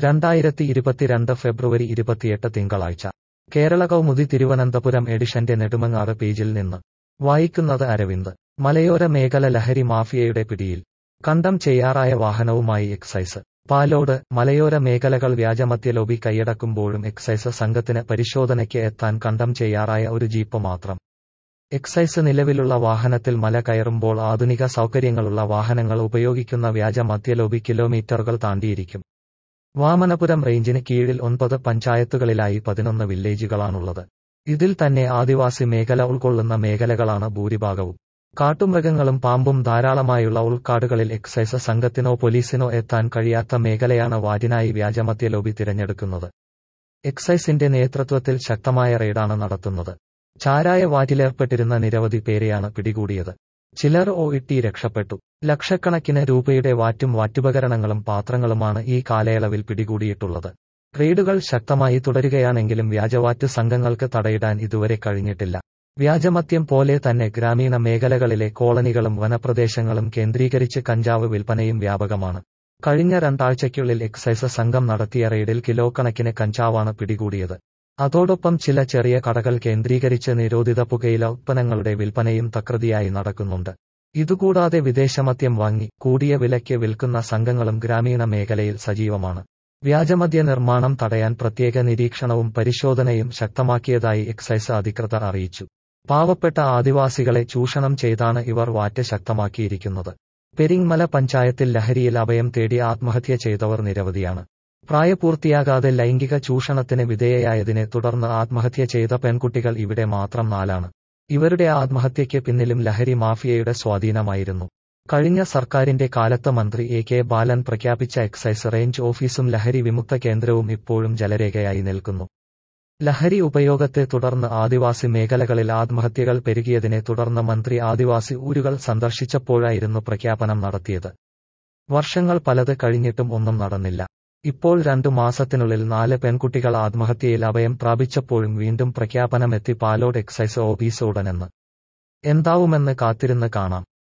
രണ്ടായിരത്തി ഇരുപത്തിരണ്ട് ഫെബ്രുവരി ഇരുപത്തിയെട്ട് തിങ്കളാഴ്ച കേരള കൗമുദി തിരുവനന്തപുരം എഡിഷന്റെ നെടുമങ്ങാട് പേജിൽ നിന്ന് വായിക്കുന്നത് അരവിന്ദ് മലയോര മേഖല ലഹരി മാഫിയയുടെ പിടിയിൽ കണ്ടം ചെയ്യാറായ വാഹനവുമായി എക്സൈസ് പാലോട് മലയോര മേഖലകൾ വ്യാജമദ്യ ലോബി കൈയടക്കുമ്പോഴും എക്സൈസ് സംഘത്തിന് പരിശോധനയ്ക്ക് എത്താൻ കണ്ടം ചെയ്യാറായ ഒരു ജീപ്പ് മാത്രം എക്സൈസ് നിലവിലുള്ള വാഹനത്തിൽ മല കയറുമ്പോൾ ആധുനിക സൗകര്യങ്ങളുള്ള വാഹനങ്ങൾ ഉപയോഗിക്കുന്ന വ്യാജ മദ്യലോബി കിലോമീറ്ററുകൾ താണ്ടിയിരിക്കും വാമനപുരം റേഞ്ചിന് കീഴിൽ ഒൻപത് പഞ്ചായത്തുകളിലായി പതിനൊന്ന് വില്ലേജുകളാണുള്ളത് ഇതിൽ തന്നെ ആദിവാസി മേഖല ഉൾക്കൊള്ളുന്ന മേഖലകളാണ് ഭൂരിഭാഗവും കാട്ടുമൃഗങ്ങളും പാമ്പും ധാരാളമായുള്ള ഉൾക്കാടുകളിൽ എക്സൈസ് സംഘത്തിനോ പോലീസിനോ എത്താൻ കഴിയാത്ത മേഖലയാണ് വാറ്റിനായി വ്യാജമദ്യ ലോബി തിരഞ്ഞെടുക്കുന്നത് എക്സൈസിന്റെ നേതൃത്വത്തിൽ ശക്തമായ റെയ്ഡാണ് നടത്തുന്നത് ചാരായ വാറ്റിലേർപ്പെട്ടിരുന്ന നിരവധി പേരെയാണ് പിടികൂടിയത് ചിലർ ഒ ഇട്ടി രക്ഷപ്പെട്ടു ലക്ഷക്കണക്കിന് രൂപയുടെ വാറ്റും വാറ്റുപകരണങ്ങളും പാത്രങ്ങളുമാണ് ഈ കാലയളവിൽ പിടികൂടിയിട്ടുള്ളത് റെയ്ഡുകൾ ശക്തമായി തുടരുകയാണെങ്കിലും വ്യാജവാറ്റ് സംഘങ്ങൾക്ക് തടയിടാൻ ഇതുവരെ കഴിഞ്ഞിട്ടില്ല വ്യാജമദ്യം പോലെ തന്നെ ഗ്രാമീണ മേഖലകളിലെ കോളനികളും വനപ്രദേശങ്ങളും കേന്ദ്രീകരിച്ച് കഞ്ചാവ് വിൽപ്പനയും വ്യാപകമാണ് കഴിഞ്ഞ രണ്ടാഴ്ചയ്ക്കുള്ളിൽ എക്സൈസ് സംഘം നടത്തിയ റെയ്ഡിൽ കിലോ കണക്കിന് കഞ്ചാവാണ് പിടികൂടിയത് അതോടൊപ്പം ചില ചെറിയ കടകൾ കേന്ദ്രീകരിച്ച് നിരോധിത പുകയില ഉത്പന്നങ്ങളുടെ വിൽപ്പനയും തകൃതിയായി നടക്കുന്നുണ്ട് ഇതുകൂടാതെ വിദേശമദ്യം വാങ്ങി കൂടിയ വിലയ്ക്ക് വിൽക്കുന്ന സംഘങ്ങളും ഗ്രാമീണ മേഖലയിൽ സജീവമാണ് വ്യാജമദ്യ നിർമ്മാണം തടയാൻ പ്രത്യേക നിരീക്ഷണവും പരിശോധനയും ശക്തമാക്കിയതായി എക്സൈസ് അധികൃതർ അറിയിച്ചു പാവപ്പെട്ട ആദിവാസികളെ ചൂഷണം ചെയ്താണ് ഇവർ വാറ്റ് ശക്തമാക്കിയിരിക്കുന്നത് പെരിങ്മല പഞ്ചായത്തിൽ ലഹരിയിൽ അഭയം തേടി ആത്മഹത്യ ചെയ്തവർ നിരവധിയാണ് പ്രായപൂർത്തിയാകാതെ ലൈംഗിക ചൂഷണത്തിന് വിധേയയായതിനെ തുടർന്ന് ആത്മഹത്യ ചെയ്ത പെൺകുട്ടികൾ ഇവിടെ മാത്രം നാലാണ് ഇവരുടെ ആത്മഹത്യയ്ക്ക് പിന്നിലും ലഹരി മാഫിയയുടെ സ്വാധീനമായിരുന്നു കഴിഞ്ഞ സർക്കാരിന്റെ കാലത്ത് മന്ത്രി എ കെ ബാലൻ പ്രഖ്യാപിച്ച എക്സൈസ് റേഞ്ച് ഓഫീസും ലഹരി വിമുക്ത കേന്ദ്രവും ഇപ്പോഴും ജലരേഖയായി നിൽക്കുന്നു ലഹരി ഉപയോഗത്തെ തുടർന്ന് ആദിവാസി മേഖലകളിൽ ആത്മഹത്യകൾ പെരുകിയതിനെ തുടർന്ന് മന്ത്രി ആദിവാസി ഊരുകൾ സന്ദർശിച്ചപ്പോഴായിരുന്നു പ്രഖ്യാപനം നടത്തിയത് വർഷങ്ങൾ പലത് കഴിഞ്ഞിട്ടും ഒന്നും നടന്നില്ല ഇപ്പോൾ രണ്ടു മാസത്തിനുള്ളിൽ നാല് പെൺകുട്ടികൾ ആത്മഹത്യയിൽ അഭയം പ്രാപിച്ചപ്പോഴും വീണ്ടും പ്രഖ്യാപനമെത്തി പാലോട് എക്സൈസ് ഓഫീസ് ഉടനെന്ന് എന്താവുമെന്ന് കാത്തിരുന്ന് കാണാം